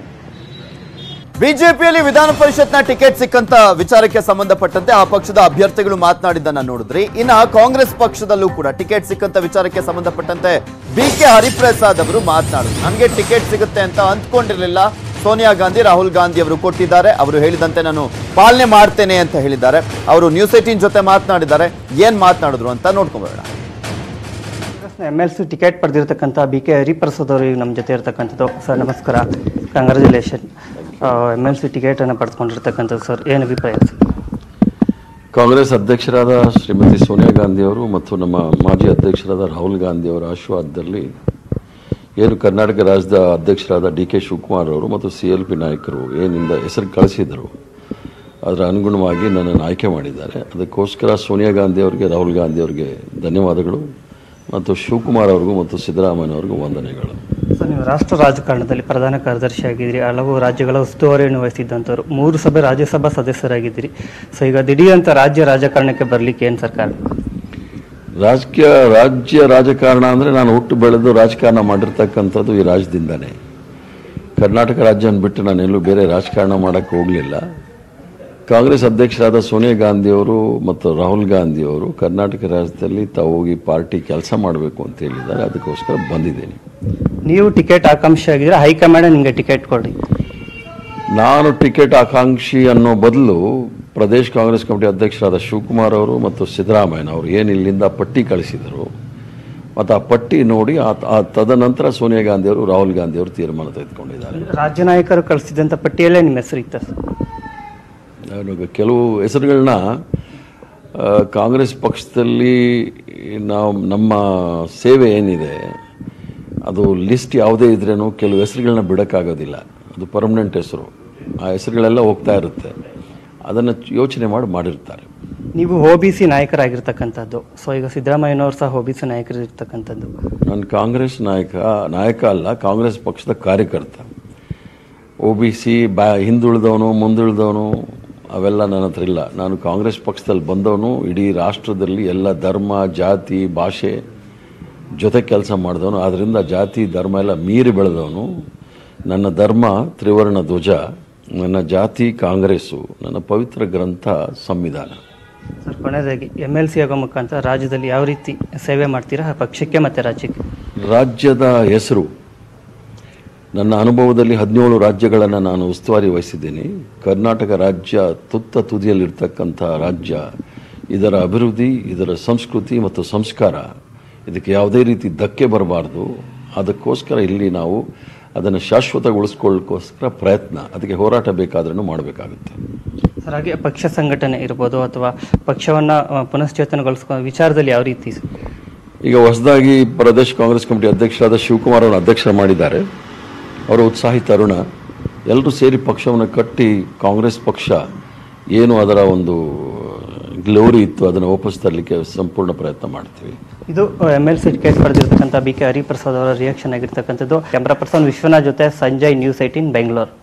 ಬಿಜೆಪಿಯಲ್ಲಿ ವಿಧಾನ ಪರಿಷತ್ನ ಟಿಕೆಟ್ ಸಿಕ್ಕಂತ ವಿಚಾರಕ್ಕೆ ಸಂಬಂಧಪಟ್ಟಂತೆ ಆ ಪಕ್ಷದ ಅಭ್ಯರ್ಥಿಗಳು ಮಾತನಾಡಿದ್ದನ್ನ ನೋಡಿದ್ರಿ ಇನ್ನ ಕಾಂಗ್ರೆಸ್ ಪಕ್ಷದಲ್ಲೂ ಕೂಡ ಟಿಕೆಟ್ ಸಿಕ್ಕಂತ ವಿಚಾರಕ್ಕೆ ಸಂಬಂಧಪಟ್ಟಂತೆ ಬಿ ಕೆ ಹರಿಪ್ರಸಾದ್ ಅವರು ಮಾತನಾಡಿದ್ರು ನನಗೆ ಟಿಕೆಟ್ ಸಿಗುತ್ತೆ ಅಂತ ಅಂದ್ಕೊಂಡಿರ್ಲಿಲ್ಲ ಸೋನಿಯಾ ಗಾಂಧಿ ರಾಹುಲ್ ಗಾಂಧಿ ಅವರು ಕೊಟ್ಟಿದ್ದಾರೆ ಅವರು ಹೇಳಿದಂತೆ ನಾನು ಪಾಲನೆ ಮಾಡ್ತೇನೆ ಅಂತ ಹೇಳಿದ್ದಾರೆ ಅವರು ನ್ಯೂಸ್ ಏಟೀನ್ ಜೊತೆ ಮಾತನಾಡಿದ್ದಾರೆ ಏನ್ ಮಾತನಾಡಿದ್ರು ಅಂತ ನೋಡ್ಕೊಂಡ್ಬರೋಣ ಎಮ್ ಎಲ್ ಸಿ ಟಿಕೆಟ್ ಪಡೆದಿರ್ತಕ್ಕಂಥ ಬಿ ಕೆ ಹರಿಪ್ರಸಾದ್ ಅವರು ಈಗ ನಮ್ಮ ಜೊತೆ ಇರ್ತಕ್ಕಂಥದ್ದು ಸರ್ ನಮಸ್ಕಾರ ಕಂಗ್ರ್ಯಾಚುಲೇಷನ್ ಎಮ್ ಎಲ್ ಸಿ ಟಿಕೆಟನ್ನು ಪಡೆದುಕೊಂಡಿರ್ತಕ್ಕಂಥದ್ದು ಸರ್ ಏನು ಅಭಿಪ್ರಾಯ ಸರ್ ಕಾಂಗ್ರೆಸ್ ಅಧ್ಯಕ್ಷರಾದ ಶ್ರೀಮತಿ ಸೋನಿಯಾ ಗಾಂಧಿ ಅವರು ಮತ್ತು ನಮ್ಮ ಮಾಜಿ ಅಧ್ಯಕ್ಷರಾದ ರಾಹುಲ್ ಗಾಂಧಿ ಅವರ ಆಶೀರ್ವಾದದಲ್ಲಿ ಏನು ಕರ್ನಾಟಕ ರಾಜ್ಯದ ಅಧ್ಯಕ್ಷರಾದ ಡಿ ಕೆ ಶಿವಕುಮಾರ್ ಅವರು ಮತ್ತು ಸಿ ಎಲ್ ಪಿ ನಾಯಕರು ಏನಿಂದ ಹೆಸರು ಕಳಿಸಿದರು ಅದರ ಅನುಗುಣವಾಗಿ ನನ್ನನ್ನು ಆಯ್ಕೆ ಮಾಡಿದ್ದಾರೆ ಅದಕ್ಕೋಸ್ಕರ ಸೋನಿಯಾ ಗಾಂಧಿ ಅವರಿಗೆ ರಾಹುಲ್ ಗಾಂಧಿ ಅವರಿಗೆ ಧನ್ಯವಾದಗಳು ಮತ್ತು ಶಿವಕುಮಾರ್ ಅವ್ರಿಗೂ ಮತ್ತು ಸಿದ್ದರಾಮಯ್ಯ ಅವ್ರಿಗೂ ವಂದನೆಗಳು ಸರ್ ನೀವು ರಾಷ್ಟ್ರ ರಾಜಕಾರಣದಲ್ಲಿ ಪ್ರಧಾನ ಕಾರ್ಯದರ್ಶಿ ಆಗಿದ್ದೀರಿ ಹಲವು ರಾಜ್ಯಗಳ ಉಸ್ತುವಾರಿಯನ್ನು ವಹಿಸಿದ್ದಂಥವ್ರು ಮೂರು ಸಭೆ ರಾಜ್ಯಸಭಾ ಸದಸ್ಯರಾಗಿದ್ದೀರಿ ಸೊ ಈಗ ದಿಢೀರಂತ ರಾಜ್ಯ ರಾಜಕಾರಣಕ್ಕೆ ಬರಲಿಕ್ಕೆ ಏನು ಸರ್ಕಾರ ರಾಜಕೀಯ ರಾಜ್ಯ ರಾಜಕಾರಣ ಅಂದರೆ ನಾನು ಹುಟ್ಟು ಬೆಳೆದು ರಾಜಕಾರಣ ಮಾಡಿರ್ತಕ್ಕಂಥದ್ದು ಈ ರಾಜ್ಯದಿಂದನೇ ಕರ್ನಾಟಕ ರಾಜ್ಯನ ಬಿಟ್ಟು ನಾನು ಎಲ್ಲೂ ಬೇರೆ ರಾಜಕಾರಣ ಮಾಡೋಕ್ಕೆ ಹೋಗಲಿಲ್ಲ ಕಾಂಗ್ರೆಸ್ ಅಧ್ಯಕ್ಷರಾದ ಸೋನಿಯಾ ಗಾಂಧಿಯವರು ಮತ್ತು ರಾಹುಲ್ ಗಾಂಧಿಯವರು ಕರ್ನಾಟಕ ರಾಜ್ಯದಲ್ಲಿ ತಾವು ಹೋಗಿ ಪಾರ್ಟಿ ಕೆಲಸ ಮಾಡಬೇಕು ಅಂತ ಹೇಳಿದ್ದಾರೆ ಅದಕ್ಕೋಸ್ಕರ ಬಂದಿದ್ದೇನೆ ನೀವು ಟಿಕೆಟ್ ಆಕಾಂಕ್ಷಿ ಆಗಿದ್ರೆ ಹೈಕಮಾಂಡ್ ನಿಮಗೆ ಟಿಕೆಟ್ ಕೊಡಿ ನಾನು ಟಿಕೆಟ್ ಆಕಾಂಕ್ಷಿ ಅನ್ನೋ ಬದಲು ಪ್ರದೇಶ್ ಕಾಂಗ್ರೆಸ್ ಕಮಿಟಿ ಅಧ್ಯಕ್ಷರಾದ ಶಿವಕುಮಾರ್ ಅವರು ಮತ್ತು ಸಿದ್ದರಾಮಯ್ಯ ಅವರು ಏನು ಇಲ್ಲಿಂದ ಪಟ್ಟಿ ಕಳಿಸಿದರು ಮತ್ತು ಆ ಪಟ್ಟಿ ನೋಡಿ ಆ ಆ ತದನಂತರ ಸೋನಿಯಾ ಗಾಂಧಿ ಅವರು ರಾಹುಲ್ ಗಾಂಧಿ ಅವರು ತೀರ್ಮಾನ ತೆಗೆದುಕೊಂಡಿದ್ದಾರೆ ರಾಜ್ಯ ನಾಯಕರು ಕಳಿಸಿದಂಥ ಪಟ್ಟಿಯಲ್ಲೇ ನಿಮ್ಮ ಹೆಸರು ಇತ್ತ ಸರ್ ನಾನು ಕೆಲವು ಹೆಸರುಗಳನ್ನ ಆ, ಕಾಂಗ್ರೆಸ್ ಪಕ್ಷದಲ್ಲಿ ನಾವು ನಮ್ಮ ಸೇವೆ ಏನಿದೆ ಅದು ಲಿಸ್ಟ್ ಯಾವುದೇ ಇದ್ರೇನು ಕೆಲವು ಹೆಸರುಗಳನ್ನ ಬಿಡೋಕ್ಕಾಗೋದಿಲ್ಲ ಅದು ಪರ್ಮನೆಂಟ್ ಹೆಸರು ಆ ಹೆಸರುಗಳೆಲ್ಲ ಹೋಗ್ತಾ ಇರುತ್ತೆ ಅದನ್ನು ಯೋಚನೆ ಮಾಡಿ ಮಾಡಿರ್ತಾರೆ ನೀವು ಒ ಬಿ ಸಿ ನಾಯಕರಾಗಿರ್ತಕ್ಕಂಥದ್ದು ಸೊ ಈಗ ಸಿದ್ದರಾಮಯ್ಯನವರು ಸಹ ಒ ಬಿ ಸಿ ನಾಯಕರಿರ್ತಕ್ಕಂಥದ್ದು ನಾನು ಕಾಂಗ್ರೆಸ್ ನಾಯಕ ನಾಯಕ ಅಲ್ಲ ಕಾಂಗ್ರೆಸ್ ಪಕ್ಷದ ಕಾರ್ಯಕರ್ತ ಒ ಬಿ ಸಿ ಬ್ಯಾ ಹಿಂದುಳಿದವನು ಮುಂದುಳಿದವನು ಅವೆಲ್ಲ ನನ್ನ ಹತ್ರ ಇಲ್ಲ ನಾನು ಕಾಂಗ್ರೆಸ್ ಪಕ್ಷದಲ್ಲಿ ಬಂದವನು ಇಡೀ ರಾಷ್ಟ್ರದಲ್ಲಿ ಎಲ್ಲ ಧರ್ಮ ಜಾತಿ ಭಾಷೆ ಜೊತೆ ಕೆಲಸ ಮಾಡಿದವನು ಆದ್ದರಿಂದ ಜಾತಿ ಧರ್ಮ ಎಲ್ಲ ಮೀರಿ ಬೆಳೆದವನು ನನ್ನ ಧರ್ಮ ತ್ರಿವರ್ಣ ಧ್ವಜ ನನ್ನ ಜಾತಿ ಕಾಂಗ್ರೆಸ್ಸು ನನ್ನ ಪವಿತ್ರ ಗ್ರಂಥ ಸಂವಿಧಾನ ಸರ್ ಕೊನೆಯದಾಗಿ ಎಮ್ ಎಲ್ ಸಿ ಆಗೋ ಮುಖಾಂತರ ರಾಜ್ಯದಲ್ಲಿ ಯಾವ ರೀತಿ ಸೇವೆ ಮಾಡ್ತೀರಾ ಆ ಪಕ್ಷಕ್ಕೆ ಮತ್ತು ರಾಜ್ಯಕ್ಕೆ ರಾಜ್ಯದ ಹೆಸರು ನನ್ನ ಅನುಭವದಲ್ಲಿ ಹದಿನೇಳು ರಾಜ್ಯಗಳನ್ನು ನಾನು ಉಸ್ತುವಾರಿ ವಹಿಸಿದ್ದೀನಿ ಕರ್ನಾಟಕ ರಾಜ್ಯ ತುತ್ತ ತುದಿಯಲ್ಲಿರ್ತಕ್ಕಂಥ ರಾಜ್ಯ ಇದರ ಅಭಿವೃದ್ಧಿ ಇದರ ಸಂಸ್ಕೃತಿ ಮತ್ತು ಸಂಸ್ಕಾರ ಇದಕ್ಕೆ ಯಾವುದೇ ರೀತಿ ಧಕ್ಕೆ ಬರಬಾರ್ದು ಅದಕ್ಕೋಸ್ಕರ ಇಲ್ಲಿ ನಾವು ಅದನ್ನು ಶಾಶ್ವತಗೊಳಿಸ್ಕೊಳ್ಳೋಕ್ಕೋಸ್ಕರ ಪ್ರಯತ್ನ ಅದಕ್ಕೆ ಹೋರಾಟ ಬೇಕಾದ್ರೂ ಮಾಡಬೇಕಾಗುತ್ತೆ ಸರ್ ಹಾಗೆ ಪಕ್ಷ ಸಂಘಟನೆ ಇರ್ಬೋದು ಅಥವಾ ಪಕ್ಷವನ್ನು ಪುನಶ್ಚೇತನಗೊಳಿಸ್ಕೊ ವಿಚಾರದಲ್ಲಿ ಯಾವ ರೀತಿ ಸರ್? ಈಗ ಹೊಸದಾಗಿ ಪ್ರದೇಶ್ ಕಾಂಗ್ರೆಸ್ ಕಮಿಟಿ ಅಧ್ಯಕ್ಷರಾದ ಶಿವಕುಮಾರ್ ಅವರು ಅಧ್ಯಕ್ಷ ಮಾಡಿದ್ದಾರೆ ಅವರು ಉತ್ಸಾಹಿ ತರುಣ ಎಲ್ಲರೂ ಸೇರಿ ಪಕ್ಷವನ್ನು ಕಟ್ಟಿ ಕಾಂಗ್ರೆಸ್ ಪಕ್ಷ ಏನು ಅದರ ಒಂದು ಗ್ಲೋರಿ ಇತ್ತು ಅದನ್ನು ವಾಪಸ್ ತರಲಿಕ್ಕೆ ಸಂಪೂರ್ಣ ಪ್ರಯತ್ನ ಮಾಡ್ತೀವಿ ಇದು ಎಮ್ ಎಲ್ ಸಿ ಟಿಕೆಟ್ ಪಡೆದಿರ್ತಕ್ಕಂಥ ಬಿ ಕೆ ಹರಿಪ್ರಸಾದ್ ಅವರ ರಿಯಾಕ್ಷನ್ ಆಗಿರ್ತಕ್ಕಂಥದ್ದು ಕ್ಯಾಮ್ರಾ ಪರ್ಸನ್ ವಿಶ್ವನಾಥ್ ಜೊತೆ ಸಂಜಯ್ ನ್ಯೂಸ್ ಏಟೀನ್ ಬೆಂಗಳೂರು